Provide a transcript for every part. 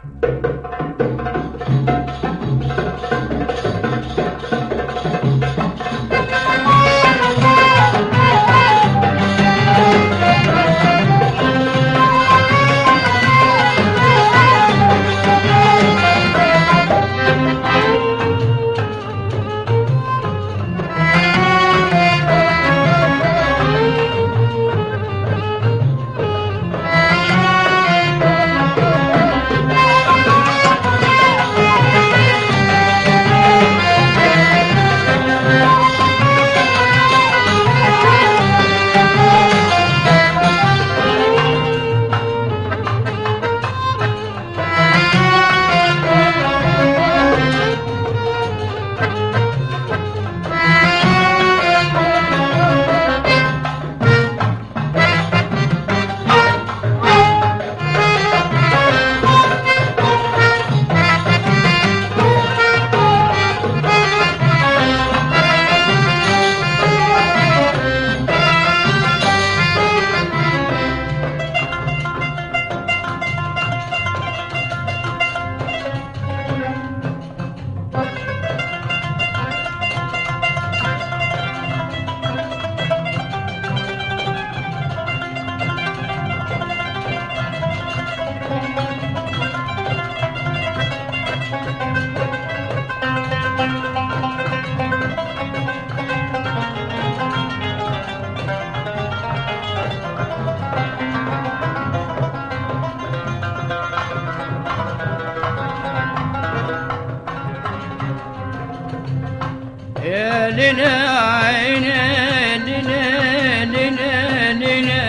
يا لنا عينا لنا لنا لنا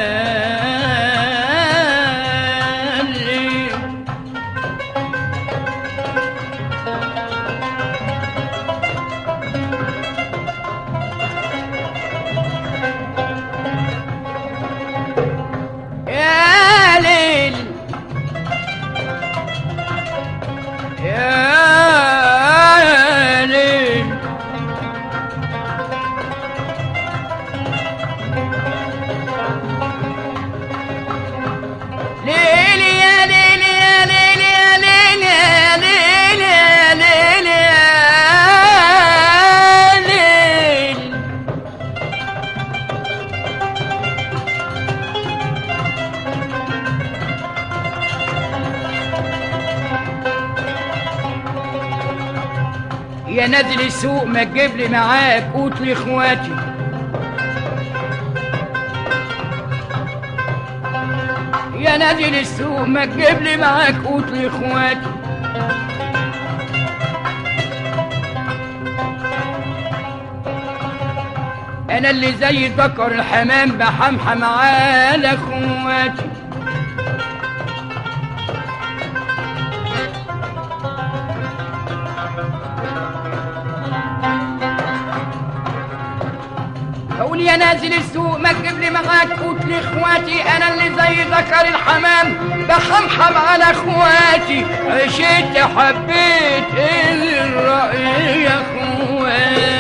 لي. يا ليل يا ليل ليل يا ليل يا ليل يا ليل يا ليل يا ليل يا ليل يا نازل السوق ما تجيب لي معاك قوت لاخواتي يا نازل السوق ما تجيب لي معاك قوت لاخواتي انا اللي زي ذكر الحمام بحمحم على اخواتي اقول يا نازل السوق ما تجيب لي معاك قوت لاخواتي انا اللي زي ذكر الحمام بحمحم على اخواتي عشت حبيت الرأي يا اخواتي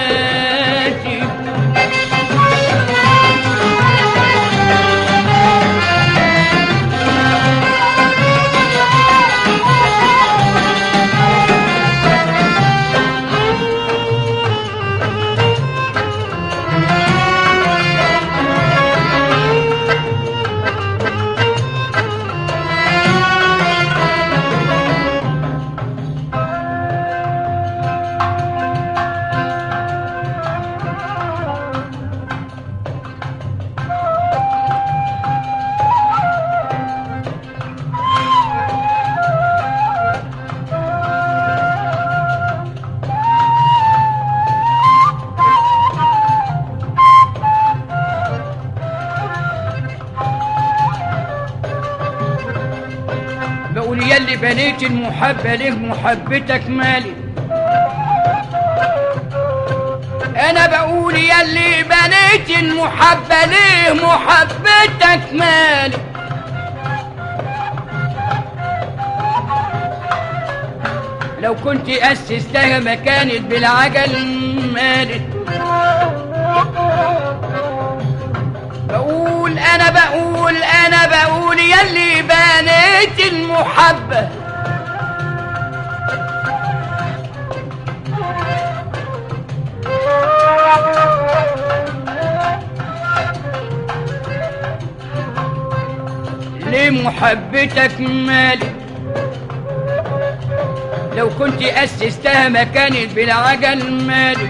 بقول يلي بنيت المحبة ليه محبتك مالي انا بقول يلي بنيت المحبة ليه محبتك مالي لو كنت اسستها ما كانت بالعجل مالت بقول انا بقول انا بقول يلي بنيت بنيت المحبة لمحبتك مالي لو كنت أسستها ما كانت بالعجل مالي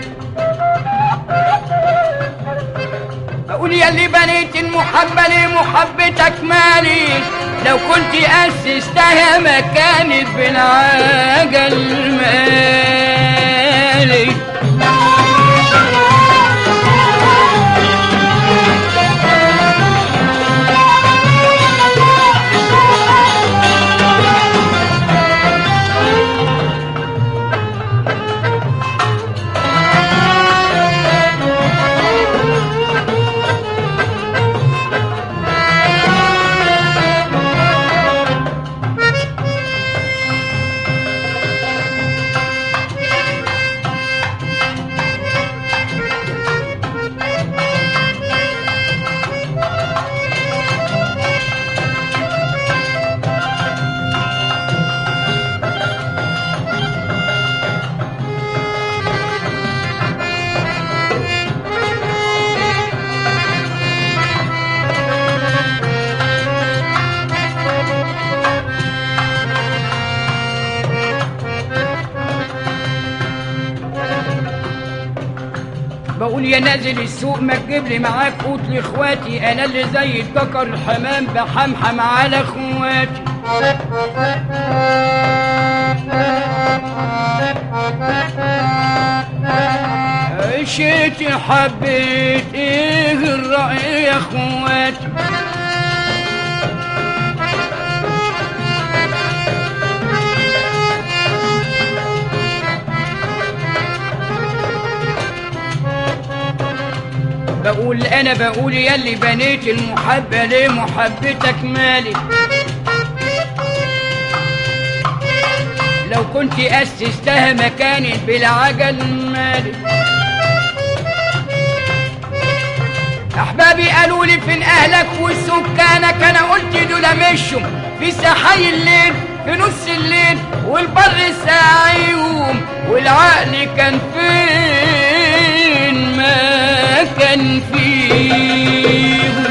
أقول يا اللي بنيت المحبة لمحبتك مالي لو كنت أسستها ما كانت بالعجل مالي بقول يا نازل السوق ما تجيب لي معاك قوت لاخواتي انا اللي زي الككر الحمام بحمحم على اخواتي عشت حبيت ايه الرأي يا اخواتي بقول انا بقول يا اللي بنيت المحبة ليه محبتك مالي لو كنت أسستها ما كانت بالعجل مالي أحبابي قالوا لي فين أهلك وسكانك أنا قلت دول مشوا في سحاي الليل في نص الليل والبر ساعيهم والعقل كان فين ما كان فيهم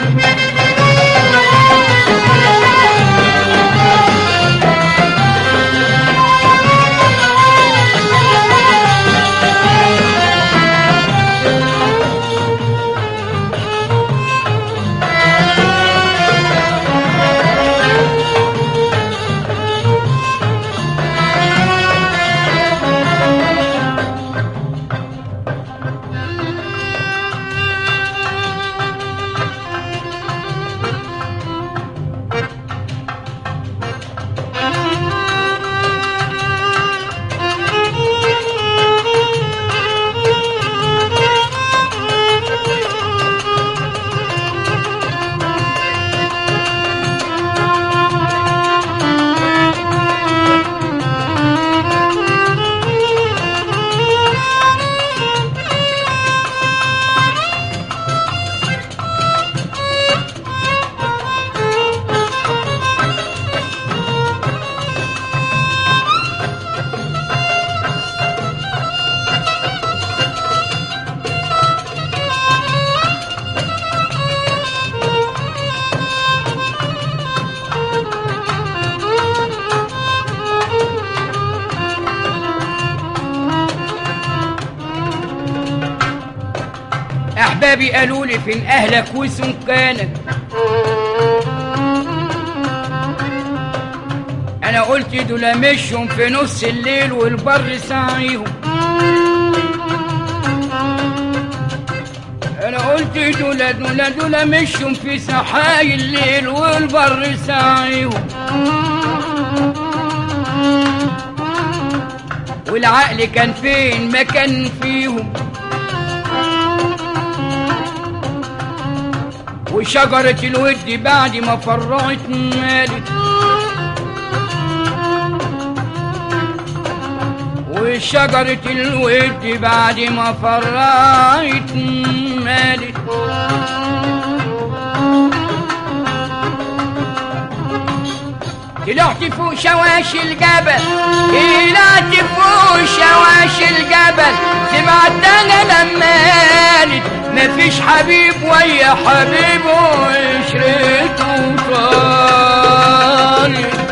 احبابي قالوا لي فين اهلك وسكانك انا قلت دول مشهم في نص الليل والبر ساعيهم انا قلت دول دول دول مشهم في سحاي الليل والبر ساعيهم والعقل كان فين ما كان فيهم وشجرة الود بعد ما فرعت مالت وشجرة الود بعد ما فرعت مالت طلعت فوق شواش الجبل طلعت فوق شواش الجبل سمعت انا لما قالت مفيش حبيب ويا حبيبه عشرته طالت